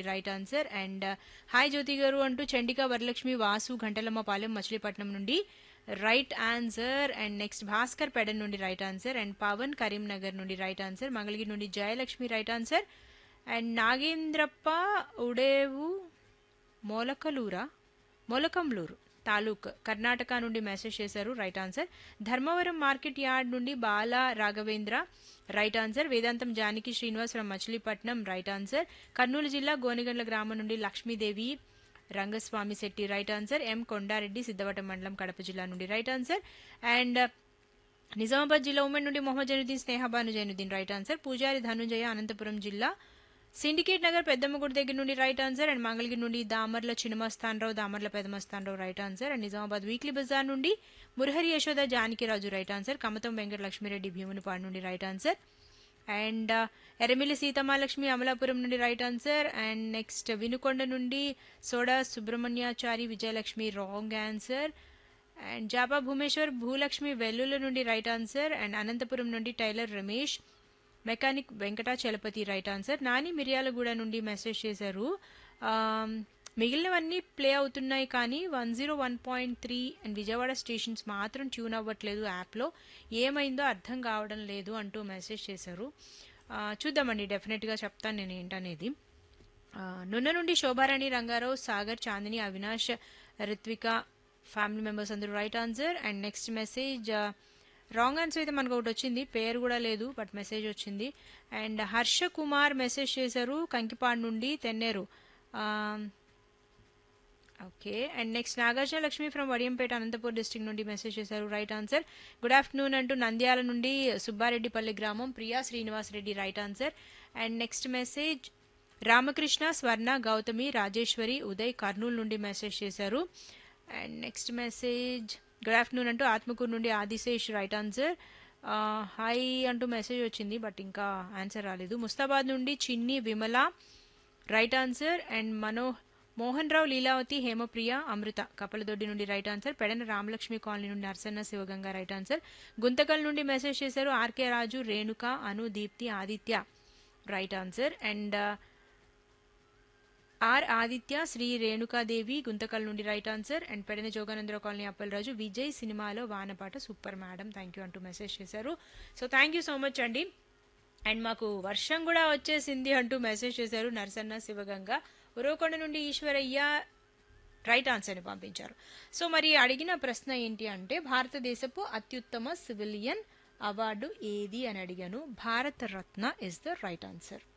right answer and hi Jyothi garu అంటూ చండిక వరలక్ష్మి వాసు గంటలమ్మపాలెం మచిలీపట్నం నుండి right answer and next Bhaskar Pedana నుండి right answer and Pavan Karimnagar నుండి రైట్ ఆన్సర్ మంగళగిరి నుండి Jayalakshmi right answer and Nagendrappa ఉడేవు మొలకలూరా మొలకంలూరు తాలూక్ కర్ణాటక నుండి మెసేజ్ చేశారు right answer Dharmavaram market yard నుండి Bala Raghavendra right answer Vedantam Janaki Srinivas from Machilipatnam right answer Kurnool జిల్లా గోనిగండ్ల గ్రామం నుండి లక్ష్మీదేవి రంగస్వామి శెట్టి రైట్ ఆన్సర్ ఎం కొండారెడ్డి సిద్ధవటం మండలం కడప జిల్లా నుండి రైట్ ఆన్సర్ అండ్ నిజామాబాద్ జిల్లా ఉమెన్ నుండి మొహమ్మద్ జైనుద్దీన్ స్నేహబాను జైనుద్దీన్ రైట్ ఆన్సర్ పూజారి ధనుంజయ అనంతపురం జిల్లా సిండికేట్ నగర్ పెద్దమ్మగుడి దగ్గర నుండి రైట్ ఆన్సర్ అండ్ మంగళగిరి నుండి Damarla Chinnamastanarao Damarla Pedamastanarao right answer and Nizamabad weekly బజార్ నుండి మురహరి యశోద జానకిరాజు రైట్ ఆన్సర్ కమతం వెంకట లక్ష్మీరెడ్డి భీమునిపాడు నుండి right answer and Eramili Seethamalakshmi Amalapuram నుండి right answer and next Vinukonda నుండి soda Subrahmanyachari Vijayalakshmi wrong answer and Japa Bhumeshwar Bhulakshmi Vellula నుండి రైట్ ఆన్సర్ అండ్ అనంతపురం నుండి tailor Ramesh mechanic Venkatachalapathi right answer Nani Miryalaguda నుండి మెసేజ్ చేశారు ఆమ్, మిగిలినవన్నీ ప్లే అవుతున్నాయి కానీ one zero one point three and Vijayawada stations మాత్రం ట్యూన్ అవ్వట్లేదు యాప్లో ఏమైందో అర్థం కావడం లేదు అంటూ మెసేజ్ చేశారు ఆ, చూద్దామండి డెఫినెట్గా చెప్తాను నేను ఏంటనేది ఆ, నున్న నుండి శోభారాణి రంగారావు సాగర్ చాందిని అవినాష్ రిత్విక ఫ్యామిలీ మెంబర్స్ అందరూ right answer and next message wrong answer అయితే మనకు ఒకటి వచ్చింది పేరు కూడా లేదు బట్ మెసేజ్ వచ్చింది అండ్ హర్ష కుమార్ మెసేజ్ చేశారు కంకిపాడు నుండి Tenneru okay and next Nagarjuna Lakshmi from Vadiyampeta Anantapur district నుండి మెసేజ్ చేశారు రైట్ ఆన్సర్ గుడ్ ఆఫ్టర్నూన్ అంటూ నంద్యాల నుండి సుబ్బారెడ్డిపల్లి గ్రామం Priya Srinivas Reddy right answer and next message Ramakrishna Swarna Gautami Rajeshwari Uday Kurnool నుండి మెసేజ్ చేశారు and next message good afternoon అంటూ ఆత్మకూరు నుండి ఆదిశేష్ రైట్ ఆన్సర్ హాయ్ అంటూ మెసేజ్ వచ్చింది బట్ ఇంకా ఆన్సర్ రాలేదు ముస్తాబాద్ నుండి Chinni Vimala right answer and Mano Mohan Rao Leelavathi Hemapriya Amrutha Kapaladoddi నుండి right answer Pedana Ramalakshmi colony నుండి నర్సన్న శివగంగ రైట్ ఆన్సర్ గుంతకల్ నుండి మెసేజ్ చేశారు RK Raju Renuka Anu Deepthi Aditya right answer and R Aditya Sri Renukadevi Guntakal నుండి right answer and Pedana Joganandarao colony Appalaraju Vijay సినిమాలో వానపాట సూపర్ మేడం థ్యాంక్ యూ అంటూ మెసేజ్ చేశారు so thank you so much అండి అండ్ మాకు వర్షం కూడా వచ్చేసింది అంటూ మెసేజ్ చేశారు నరసన్న శివగంగ ఉరవకొండ నుండి ఈశ్వరయ్య రైట్ ఆన్సర్ని పంపించారు సో మరి అడిగిన ప్రశ్న ఏంటి అంటే భారతదేశపు అత్యుత్తమ సివిలియన్ అవార్డు ఏది అని అడిగాను Bharat Ratna is the right answer